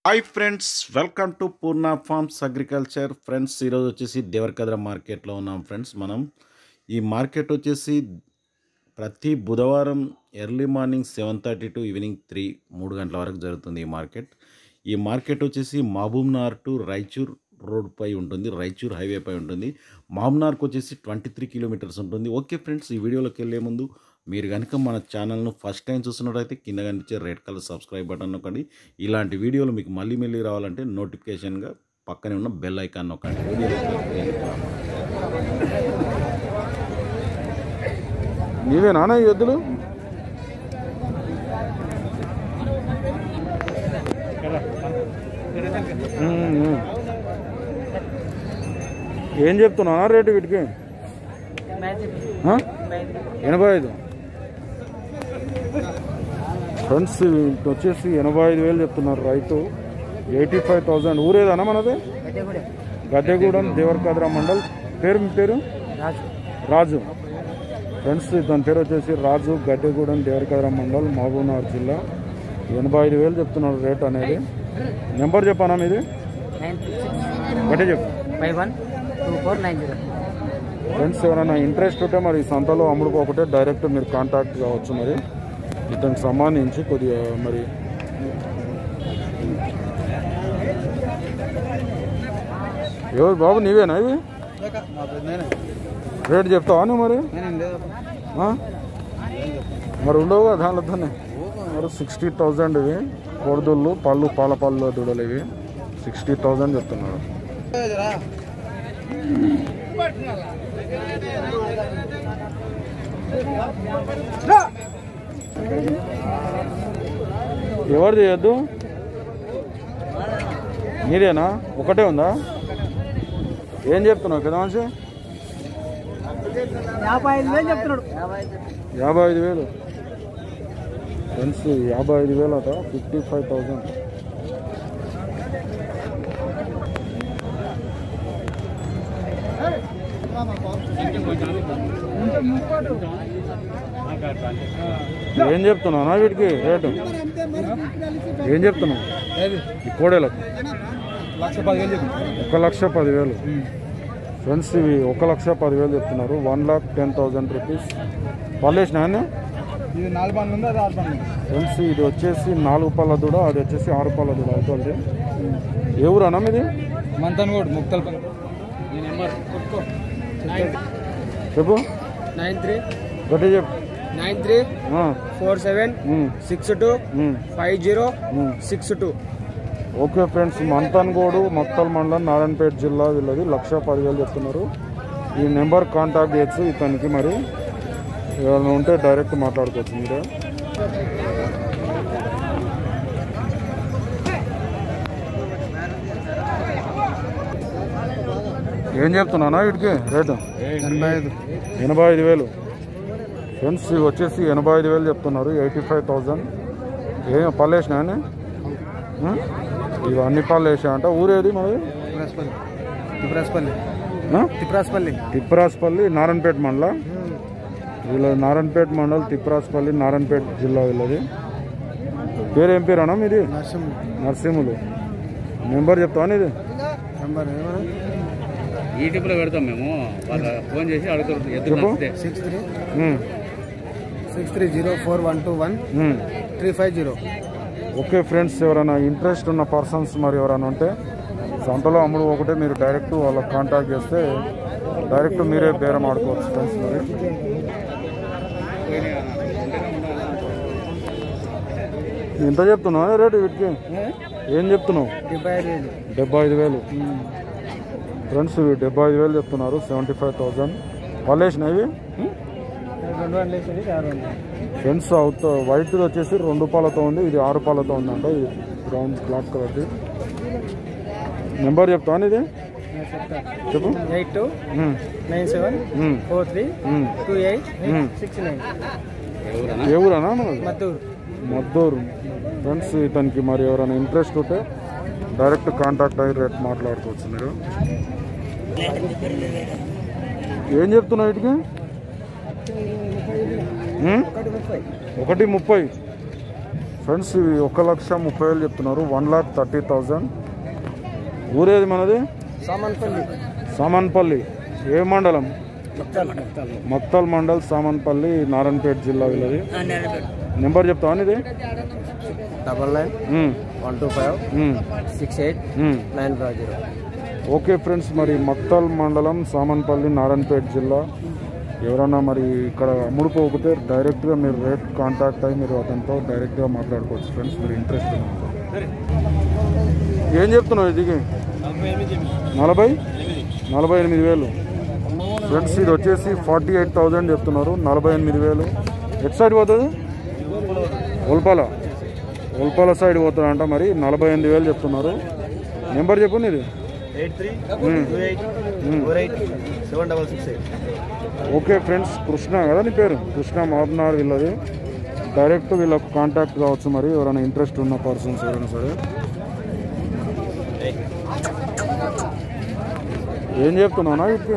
Hi friends welcome to Purna farms agriculture friends ఈరోజు వచ్చేసి దేవరకద్ర మార్కెట్లో ఉన్నాం ఫ్రెండ్స్ మనం ఈ మార్కెట్ వచ్చేసి ప్రతి బుధవారం early morning seven thirty to evening three మూడు గంటల వరకు జరుగుతుంది ఈ మార్కెట్ ఈ మార్కెట్ వచ్చేసి మహబూబ్నార్ టు రాయచూర్ రోడ్ పై ఉంటుంది రాయచూర్ హైవే పై ఉంటుంది మహబూబ్నార్కి వచ్చేసి ట్వంటీ త్రీ కిలోమీటర్స్ ఉంటుంది ఓకే ఫ్రెండ్స్ ఈ వీడియోలోకి వెళ్ళే ముందు మీరు కనుక మన ఛానల్ను ఫస్ట్ టైం చూస్తున్నట్టయితే కింద కనిపించే రెడ్ కలర్ సబ్స్క్రైబ్ బటన్ నొక్కండి ఇలాంటి వీడియోలు మీకు మళ్ళీ మళ్ళీ రావాలంటే నోటిఫికేషన్గా పక్కనే ఉన్న బెల్ ఐకాన్ నొక్కండి వీడియోలోకి వెళ్ళిపోదాం. నీవేనా ఈ ఎద్దులు ఉమ్, ఉమ్. ఏం చెప్తున్నానా రేటు వీటికి ఆ? ఎనభై ఐదు ఫ్రెండ్స్ ఇటు వచ్చేసి ఎనభై ఐదు వేలు చెప్తున్నారు రైతు ఎయిటీ ఫైవ్ థౌజండ్ ఊరేదానా మనది గద్దెగూడెం దేవరకాద్ర మండల్ పేరు మీ పేరు రాజు ఫ్రెండ్స్ దాని పేరు వచ్చేసి రాజు గద్దెగూడెం దేవరకాద్ర మండల్ మహబూబ్నగర్ జిల్లా ఎనభై ఐదు వేలు చెప్తున్నారు రేట్ అనేది నెంబర్ చెప్పానా మీది నైన్ గట్టే చెప్పు five one two four nine zero friends ఎవరైనా ఇంట్రెస్ట్ ఉంటే మరి ఈ సంతలో అమ్ముడుకోకుంటే డైరెక్ట్ మీరు కాంటాక్ట్ కావచ్చు మరి ఇతనికి సంబంధించి కొద్దిగా మరి ఎవరు బాబు నీవేనా ఇవి రేట్ చెప్తావా నువ్వు మరి ఆ? మరి ఉండవు కదా దానిలోనే మరి సిక్స్టీ థౌజండ్ ఇవి కొడుదుళ్ళు పళ్ళు పాల పళ్ళు దూడలు ఇవి సిక్స్టీ థౌజండ్ చెప్తున్నారు ఎవరు చేయొద్దు మీరేనా ఒకటే ఉందా ఏం చెప్తున్నావు పెద్ద మనిషి యాభై ఐదు వేలు చెప్తున్నాడు యాభై ఐదు వేలు ఫ్రెండ్స్ యాభై ఐదు వేలు అట ఫిఫ్టీ ఫైవ్ థౌజండ్ ఏం చెప్తున్నావు వీటికి రేటు ఏం చెప్తున్నావు ఈ కోడేలకు లక్ష పదివేలు చెప్పి ఒక లక్ష పదివేలు ఫ్రెండ్స్ ఇవి ఒక లక్ష పదివేలు చెప్తున్నారు one lakh ten thousand rupees పర్లేసిన ఆయన ఇది నాలుగు పనులు ఉంది అది ఆరు పనులు ఉంది ఫ్రెండ్స్ ఇది వచ్చేసి నాలుగు పళ్ళ దూడ అది వచ్చేసి ఆరు పళ్ళ దూడ అవుతుంది ఏ ఊరు అన్న మీది మంతన్ కూడా ముక్తల పని నెంబర్ చెప్పు నైన్ త్రీ గట్టి చెప్పు నైన్ త్రీ ఆ, four seven um, six two um, five zero um. Six two okay friends Manthangod Maktal మండలం నారాయణపేట జిల్లా వీళ్ళది లక్ష పదివేలు చెప్తున్నారు ఈ నెంబర్ కాంటాక్ట్ చేయొచ్చు ఇతనికి మరి ఏమైనా ఉంటే డైరెక్ట్ మాట్లాడుకోవచ్చు మీరే ఏం చెప్తున్నానా వీటికి రేటు ఎనభై ఐదు ఎనభై ఐదు వేలు ఫ్రెండ్స్ ఇవి వచ్చేసి ఎనభై ఐదు వేలు చెప్తున్నారు ఎయిటీ ఫైవ్ థౌజండ్ ఏం పళ్ళు వేసినా అని? ఆ? ఇవి అన్ని పళ్ళు వేసా అంట ఊరేది మనది తిప్రాస్పల్లి తిప్రాస్పల్లి ఆ? తిప్రాస్పల్లి తిప్పరాజపల్లి నారాయణపేట మండల వీళ్ళ నారాయణపేట మండల్ తిప్పరాజపల్లి నారాయణపేట జిల్లా వీళ్ళది పేరు ఏం పేరు అన్నా మీది నర్సం నరసింహులు నెంబర్ చెప్తావా ఇది నెంబర్ యూట్యూబ్లో పెడతాం మేము వాళ్ళ ఫోన్ చేసి అడుగుతారు ఎద్దు చెప్పు. నచ్చితే six three um, six three zero four one two one um. Three five zero okay friends ఎవరైనా ఇంట్రెస్ట్ ఉన్న పర్సన్స్ మరి ఎవరైనా ఉంటే సంతలో అమ్ముడు ఒకటే మీరు డైరెక్ట్ వాళ్ళకి కాంటాక్ట్ చేస్తే డైరెక్ట్ మీరే బేరం ఆడుకోవచ్చు ఫ్రెండ్స్ మరి ఎంత చెప్తున్నావు రేటు వీటికి ఏం చెప్తున్నావు డెబ్బై ఐదు వేలు డెబ్బై ఐదు వేలు ఫ్రెండ్స్ ఇవి డెబ్బై ఐదు వేలు చెప్తున్నారు సెవెంటీ ఫైవ్ థౌజండ్ వాళ్ళు వేసినవి రెండు వందలు వేసేది ఆరు వందలు ఫ్రెండ్స్ అవుట్ వైట్ వచ్చేసి రెండు పాలతో ఉంది ఇది ఆరు పాలతో ఉందంట ఇది బ్రౌన్ బ్లాక్ కలర్ది నెంబర్ చెప్తాను ఇది చెప్తా చెప్పు eight two um, nine seven um, four three um. Two eight hmm. Six nine ఏ ఊరన్నా మనది మద్దూరు మద్దూరు ఫ్రెండ్స్ ఇతనికి మరి ఎవరైనా ఇంట్రెస్ట్ ఉంటే డైరెక్ట్ కాంటాక్ట్ అయ్యి రేట్ మాట్లాడుకోవచ్చు మీరు ఏం చెప్తున్నావు వీటికి ఉమ్? ఒకటి ముప్పై ఒకటి ముప్పై ఫ్రెండ్స్ ఇవి ఒక లక్ష ముప్పై వేలు చెప్తున్నారు వన్ లాక్ థర్టీ థౌజండ్ ఊరేది మనది సామాన్పల్లి సామన్పల్లి ఏ మండలం మక్తల్ మండల్ సామన్పల్లి నారాయణపేట జిల్లా వీళ్ళది నెంబర్ చెప్తావా ఇది double nine um, one two five um, six eight um. Nine five zero okay friends మరి మక్తల్ మండలం సామన్పల్లి నారాయణపేట జిల్లా ఎవరన్నా మరి ఇక్కడ అమ్ముడుపోకపోతే డైరెక్ట్గా మీరు రేట్ కాంటాక్ట్ అయ్యి మీరు అతనితో డైరెక్ట్గా మాట్లాడుకోవచ్చు ఫ్రెండ్స్ మీరు ఇంట్రెస్ట్ ఏం చెప్తున్నావు ఇది నలభై నలభై ఎనిమిది వేలు ఫ్రెండ్స్ ఇది వచ్చేసి ఫార్టీ ఎయిట్ థౌజండ్ చెప్తున్నారు నలభై ఎనిమిది వేలు ఎట్ సైడ్ పోతుంది ఉల్పాల ఉల్పాల సైడ్ పోతుందంట మరి నలభై ఎనిమిది వేలు చెప్తున్నారు నెంబర్ చెప్పు ఇది eight three um. Two eight um. Four eight seven double six eight okay friends Krishna కదా నీ పేరు కృష్ణ మాబ్నార్ వీళ్ళది డైరెక్ట్ వీళ్ళకు కాంటాక్ట్ కావచ్చు మరి ఎవరైనా ఇంట్రెస్ట్ ఉన్న పర్సన్స్ ఎవరైనా సరే ఏం చెప్తున్నావునా వీటికి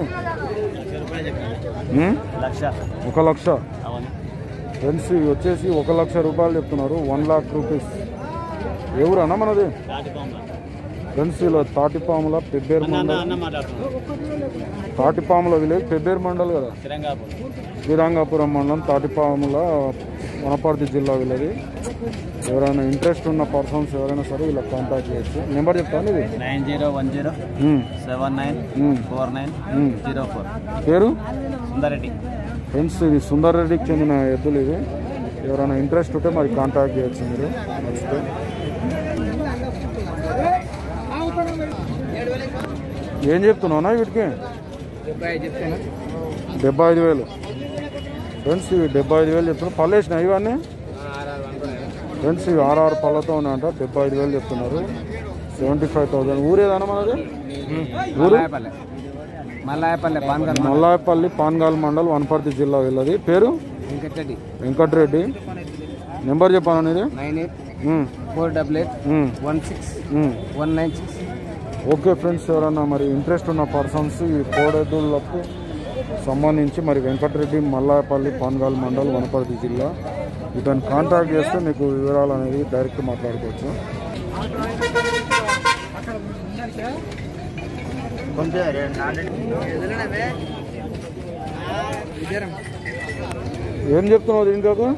ఉమ్? లక్ష ఒక లక్ష అవును ఫ్రెండ్స్ ఇవి వచ్చేసి ఒక లక్ష రూపాయలు చెప్తున్నారు వన్ లాక్ రూపీస్ ఎవరన్నా మనది ఫ్రెండ్స్ ఇలా తాటిపాముల పెబ్బేరు మండల్ అన్న మాట్లాడుతున్నాను తాటిపాముల విలేజ్ పెబ్బేరు మండల్ కదా శ్రీరంగాపూర్ శ్రీరంగాపురం మండలం తాటిపాముల వనపర్తి జిల్లా వీళ్ళది ఎవరైనా ఇంట్రెస్ట్ ఉన్న పర్సన్స్ ఎవరైనా సరే ఇలా కాంటాక్ట్ చేయొచ్చు నెంబర్ చెప్తాను ఇది nine zero one zero um, seven nine um, four nine um. Zero four పేరు సుందరెడ్డి ఫ్రెండ్స్ ఇది సుందర్ రెడ్డికి చెందిన ఎద్దులు ఇవి ఎవరైనా ఇంట్రెస్ట్ ఉంటే మరి కాంటాక్ట్ చేయొచ్చు మీరు నచ్చితే ఏం చెప్తున్నావునా వీటికి చెప్తాను డెబ్బై ఐదు వేలు ఫ్రెండ్స్ ఇవి డెబ్బై ఐదు వేలు చెప్తున్నారు పళ్ళు వేసినా ఇవన్నీ ఫ్రెండ్స్ ఇవి ఆర్ఆర్ పళ్ళతో ఉన్నాయంట డెబ్బై ఐదు వేలు చెప్తున్నారు సెవెంటీ ఫైవ్ థౌసండ్ ఊరేదానా మనది ఊరు మల్లాయపల్లె మల్లాయపల్లె పాన్గల్ మల్లాయపల్లి పాన్గాల్ మండల్ వనపర్తి జిల్లా వీళ్ళది పేరు వెంకటరెడ్డి వెంకట్రెడ్డి నెంబర్ చెప్పాను అనేది nine eight four double eight one six one nine six okay friends ఎవరన్నా మరి ఇంట్రెస్ట్ ఉన్న పర్సన్స్ ఈ కోడెదుళ్లకు సంబంధించి మరి వెంకటరెడ్డి మల్లాయపల్లి పాన్గాల్ మండల్ వనపర్తి జిల్లా ఇతను కాంటాక్ట్ చేస్తే మీకు వివరాలు అనేది డైరెక్ట్ మాట్లాడుకోవచ్చు ఏం చెప్తున్నావు దీనికాక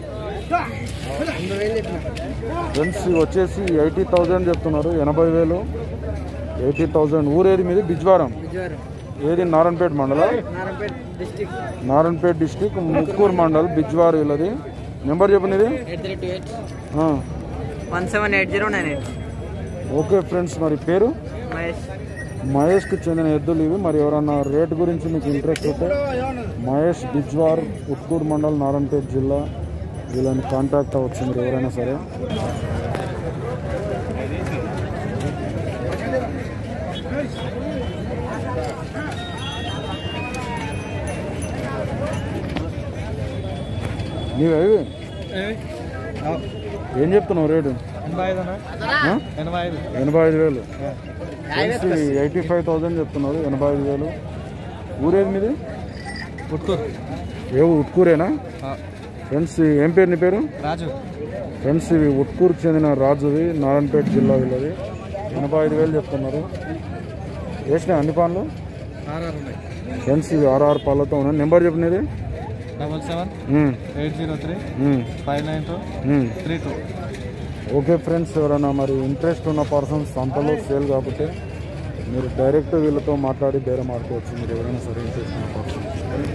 ఫ్రెండ్స్ ఇవి వచ్చేసి ఎయిటీ థౌజండ్ చెప్తున్నారు ఎనభై వేలు ఎయిటీ థౌజండ్ ఊరేది మీది బిజ్వారం ఏది నారాయణపేట మండలం నారాయణపేట డిస్టిక్ నారాయణపేట డిస్టిక్ ముక్కూరు మండల్ బిజ్వార్ వీళ్ళది నెంబర్ చెప్పండి ఇది eight three two eight ah, one seven eight zero nine eight okay friends మరి పేరు మహేష్ మహేష్కి చెందిన ఎద్దులు ఇవి మరి ఎవరన్నా రేట్ గురించి మీకు ఇంట్రెస్ట్ ఉంటే మహేష్ బిజ్వార్ ఉట్కూరు మండల్ నారాయణపేట జిల్లా వీళ్ళని కాంటాక్ట్ అవ్వచ్చు మీరు ఎవరైనా సరే నీవే ఇవి ఏం చెప్తున్నావు రేటు ఎనభై ఐదు ఆ? ఎనభై ఐదు ఎనభై ఐదు వేలు ఎయిటీ ఫైవ్ థౌజండ్ చెప్తున్నారు ఎనభై ఐదు వేలు ఊరేది మీది పుత్తూరు ఏ ఊరు? ఉట్కూరేనా ఫ్రెండ్స్ ఏం పేరు నీ పేరు రాజు ఫ్రెండ్స్ ఇవి ఉట్కూరుకు చెందిన రాజువి నారాయణపేట జిల్లా వీళ్ళది ఎనభై ఐదు వేలు చెప్తున్నారు వేసినా అన్ని పాన్లు ఆర్ఆర్ ఉన్నాయి ఫ్రెండ్స్ ఇవి ఆర్ఆర్ పాలతో ఉన్నాయి నెంబర్ చెప్పినది double seven eight zero three five nine two three two okay friends ఎవరైనా మరి ఇంట్రెస్ట్ ఉన్న పర్సన్స్ సంతలో సేల్ కాకపోతే మీరు డైరెక్ట్ వీళ్ళతో మాట్లాడి బేరం ఆడుకోవచ్చు మీరు ఎవరైనా సరే ఇంట్రెస్ట్ ఉన్న పర్సన్స్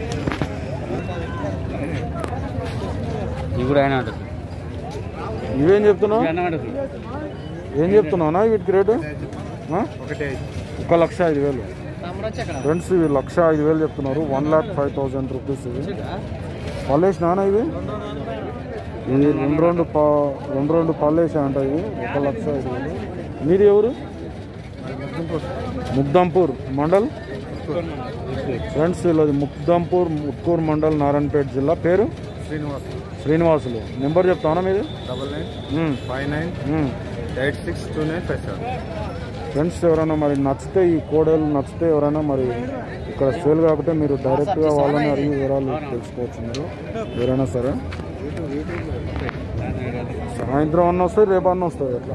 ఇవి కూడా ఆయన ఉంటుంది ఇవేం చెప్తున్నావు అన్న ఉంటుంది ఏం చెప్తున్నావునా వీటికి రేటు ఆ? ఒకటి ఒక లక్ష ఐదు వేలు ఫ్రెండ్స్ ఇవి లక్ష ఐదు వేలు చెప్తున్నారు one lakh five thousand rupees ఇవి పల్లేసి నాన్న ఇవి ఇవి రెండు రెండు పా రెండు రెండు పల్లేసా అంట ఇవి ఒక లక్ష ఐదు వేలు మీది ఎవరు ముగ్దంపూర్ మండల్ ఫ్రెండ్స్ వీళ్ళది ముగ్దంపూర్ ముక్కూరు మండల్ నారాయణపేట జిల్లా పేరు శ్రీనివాస్ శ్రీనివాసులు నెంబర్ చెప్తానా మీది double nine um, five nine um. Eight six two nine five seven friends ఎవరైనా మరి నచ్చితే ఈ కోడలు నచ్చితే ఎవరైనా మరి ఇక్కడ సేల్ కాకపోతే మీరు డైరెక్ట్గా వాళ్ళని అడిగి వివరాలు తెలుసుకోవచ్చు మీరు ఎవరైనా సరే సాయంత్రం అన్న వస్తుంది రేపు అన్న వస్తుంది ఎట్లా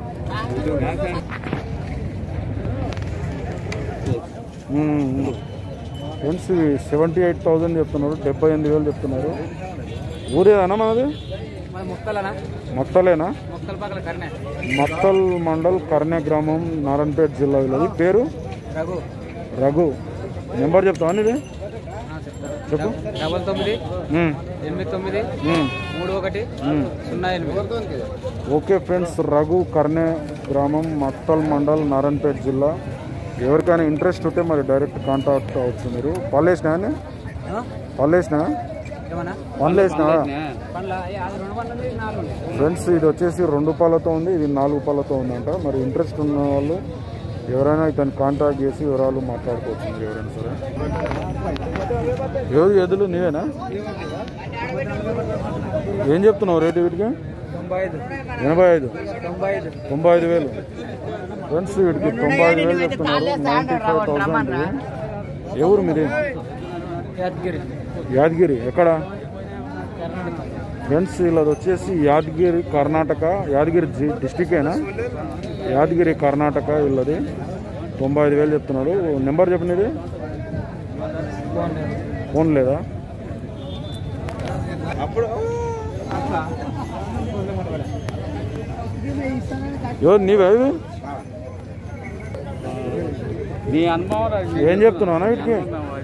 ఫ్రెండ్స్ ఇవి సెవెంటీ ఎయిట్ థౌజండ్ చెప్తున్నారు డెబ్బై ఎనిమిది వేలు చెప్తున్నారు ఊరేదన్నా మనది ముక్కలనా మక్తలేనా ముక్కల పక్కల కర్ణే మక్తల్ మండల్ కర్ణ్య గ్రామం నారాయణపేట జిల్లా వీళ్ళది పేరు రఘు రఘు నెంబర్ చెప్తావా ఇది చెప్పు డబల్ తొమ్మిది ఉమ్, ఎనిమిది తొమ్మిది ఉమ్, మూడు ఒకటి ఉమ్. సున్నా ఎనిమిది ఓకే ఫ్రెండ్స్ రఘు కర్ణె గ్రామం మక్తల్ మండల్ నారాయణపేట జిల్లా ఎవరికైనా ఇంట్రెస్ట్ ఉంటే మరి డైరెక్ట్ కాంటాక్ట్ అవ్వచ్చు మీరు పల్లేసినా పల్లేసినా ఏమన్నా పనులేసినా పండ్ల అది రెండు పండ్లు నాలుగు ఫ్రెండ్స్ ఇది వచ్చేసి రెండు పాలతో ఉంది ఇది నాలుగు పాలతో ఉందంట మరి ఇంట్రెస్ట్ ఉన్న వాళ్ళు ఎవరైనా ఇతను కాంటాక్ట్ చేసి వివరాలు మాట్లాడుకోవచ్చు మీరు ఎవరైనా సరే ఎవరు ఎదులు నీవేనా ఏం చెప్తున్నావు రేటు వీటికి తొంభై ఐదు ఎనభై ఐదు తొంభై ఐదు తొంభై ఐదు వేలు ఫ్రెండ్స్ వీటికి తొంభై ఐదు వేలు చెప్తున్నారు నైంటీ ఫైవ్ థౌసండ్ ఎవరు మీది యాదగిరి యాదగిరి ఎక్కడ ఫ్రెండ్స్ వీళ్ళది వచ్చేసి యాదగిరి కర్ణాటక యాదగిరి జి- డిస్టికేనా యాదగిరి కర్ణాటక వీళ్ళది తొంభై ఐదు వేలు చెప్తున్నారు నెంబర్ చెప్పినది ఫోన్ లేదా ఎవరు నీవే ఇవి? మీ అనుభవం ఏం చెప్తున్నావు వీటికి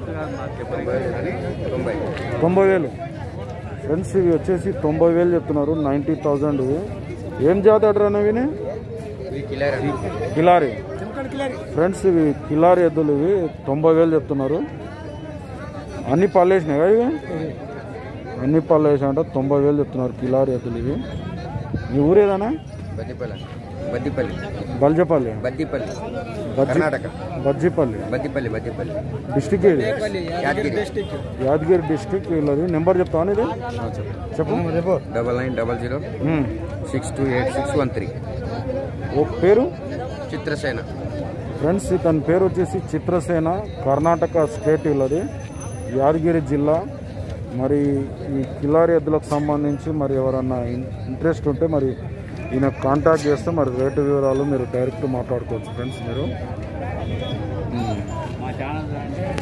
తొంభై వేలు ఫ్రెండ్స్ ఇవి వచ్చేసి తొంభై వేలు చెప్తున్నారు నైంటీ థౌజండ్ ఇవి ఏం జాతి అడ్రా ఇవి కిలారి ఫ్రెండ్స్ ఇవి కిలారి ఎద్దులు ఇవి తొంభై వేలు చెప్తున్నారు అన్ని పళ్ళు వేసినాయి కదా ఇవి అన్ని పళ్ళు వేసినాయంట తొంభై వేలు చెప్తున్నారు కిలారి ఎద్దులు ఇవి ఈ ఊరేదానా బద్దిపల్లి బద్దిపల్లి బల్జపల్లి బద్దిపల్లి బజ్జి కర్ణాటక బజ్జిపల్లి బద్దిపల్లి బద్దిపల్లి డిస్టిక్ ఇది యాదగిరి యాదగిరి డిస్టిక్ వీళ్ళది నెంబర్ చెప్తావా ఇది చెప్పు double nine double zero um. Six two eight six one three ఓ పేరు చిత్రసేన ఫ్రెండ్స్ ఇతని పేరు వచ్చేసి చిత్రసేన కర్ణాటక స్టేట్ వీళ్ళది యాదగిరి జిల్లా మరి ఈ కిలారి ఎద్దులకు సంబంధించి మరి ఎవరన్నా ఇన్- ఇంట్రెస్ట్ ఉంటే మరి ఈయన కాంటాక్ట్ చేస్తే మరి రేటు వివరాలు మీరు డైరెక్ట్ మాట్లాడుకోవచ్చు ఫ్రెండ్స్ మీరు మా ఛానల్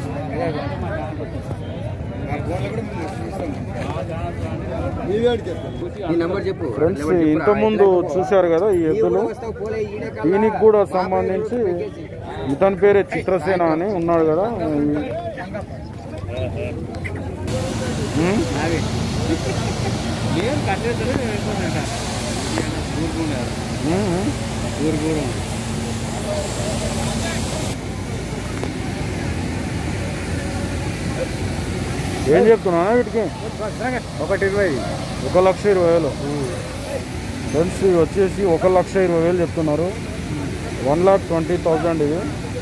ఈ నెంబర్ చెప్పు ఫ్రెండ్స్ ఇంతకుముందు చూశారు కదా ఈ ఎద్దులు దీనికి కూడా సంబంధించి ఇతని పేరే చిత్రసేన అని ఉన్నాడు కదా ఉమ్, అవి నేను కట్టేస్తారు వెళ్ళిపోతుంట ఊరుకున్నారు ఉమ్, ఉమ్. ఊరుకూరు ఏం చెప్తున్నా వీటికి ఒకటి ఇరవై ఒక లక్ష ఇరవై వేలు ఫ్రెండ్స్ ఇవి వచ్చేసి ఒక లక్ష ఇరవై వేలు చెప్తున్నారు వన్ లాక్ ట్వంటీ థౌజండ్ ఇవి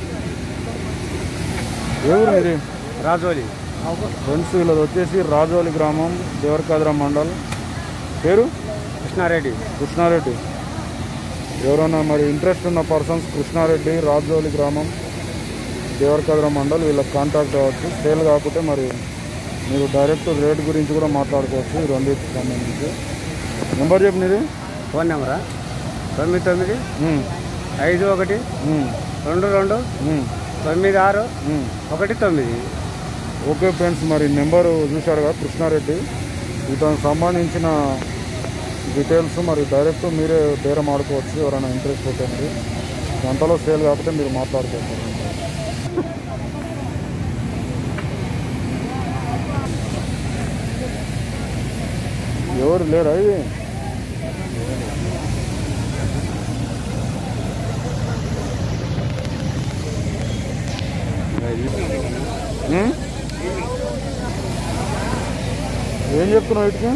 ఏ ఊరు ఇది రాజోలి ఫ్రెండ్స్ వీళ్ళది వచ్చేసి రాజోలి గ్రామం దేవరకాద్ర మండల్ పేరు కృష్ణారెడ్డి కృష్ణారెడ్డి ఎవరైనా మరి ఇంట్రెస్ట్ ఉన్న పర్సన్స్ కృష్ణారెడ్డి రాజోలి గ్రామం దేవరకాద్ర మండల్ వీళ్ళకి కాంటాక్ట్ అవ్వచ్చు సేల్ కాకపోతే మరి మీరు డైరెక్ట్ రేట్ గురించి కూడా మాట్లాడుకోవచ్చు ఈ రెండింటికి సంబంధించి నెంబర్ చెప్పినది ఫోన్ నెంబరా తొమ్మిది తొమ్మిది ఉమ్, ఐదు ఒకటి ఉమ్, రెండు రెండు ఉమ్, తొమ్మిది ఆరు ఉమ్. ఒకటి తొమ్మిది ఓకే ఫ్రెండ్స్ మరి నెంబరు చూశారు కదా కృష్ణారెడ్డి ఇతనికి సంబంధించిన డీటెయిల్స్ మరి డైరెక్ట్ మీరే బేరం ఆడుకోవచ్చు ఎవరైనా ఇంట్రెస్ట్ ఉంటే మరి గంటలో సేల్ కాకపోతే మీరు మాట్లాడుకోవచ్చు ఎవరు లేరా ఇది ఉం? ఏం చెప్తున్నావు వీటికి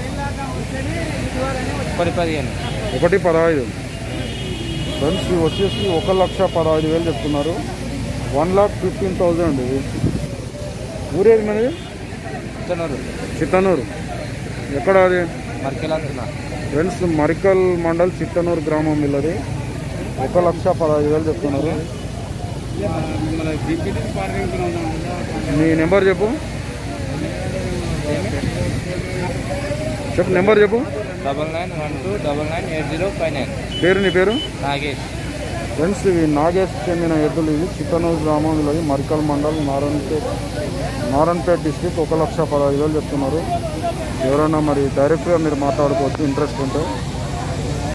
పది పదిహేను ఒకటి పదహైదు ఫ్రెండ్స్ ఇవి వచ్చేసి ఒక లక్ష పదహైదు వేలు చెప్తున్నారు వన్ లాక్ ఫిఫ్టీన్ థౌజండ్ ఇది ఊరేది మనది ఇస్తున్నారు చిత్తనూరు ఎక్కడ అది మరికెళ్ళాస్తున్నా ఫ్రెండ్స్ మరికల్ మండల్ చిత్తనూరు గ్రామం వీళ్ళది ఒక లక్ష పదహైదు వేలు చెప్తున్నారు మన డిప్యూటీ పార్కింగ్ మీ నెంబర్ చెప్పు చెప్పు నెంబర్ చెప్పు double nine one two double nine eight zero five nine పేరు నీ పేరు నాగేష్ ఫ్రెండ్స్ ఇవి నాగేష్ చెందిన ఎద్దులు ఇవి చిక్కనూరు గ్రామంలో మరికల్ మండల్ నారాయణపేట్ నారాయణపేట్ డిస్టిక్ ఒక లక్ష పదహైదు వేలు చెప్తున్నారు ఎవరైనా మరి డైరెక్ట్గా మీరు మాట్లాడుకోవచ్చు ఇంట్రెస్ట్ ఉంటే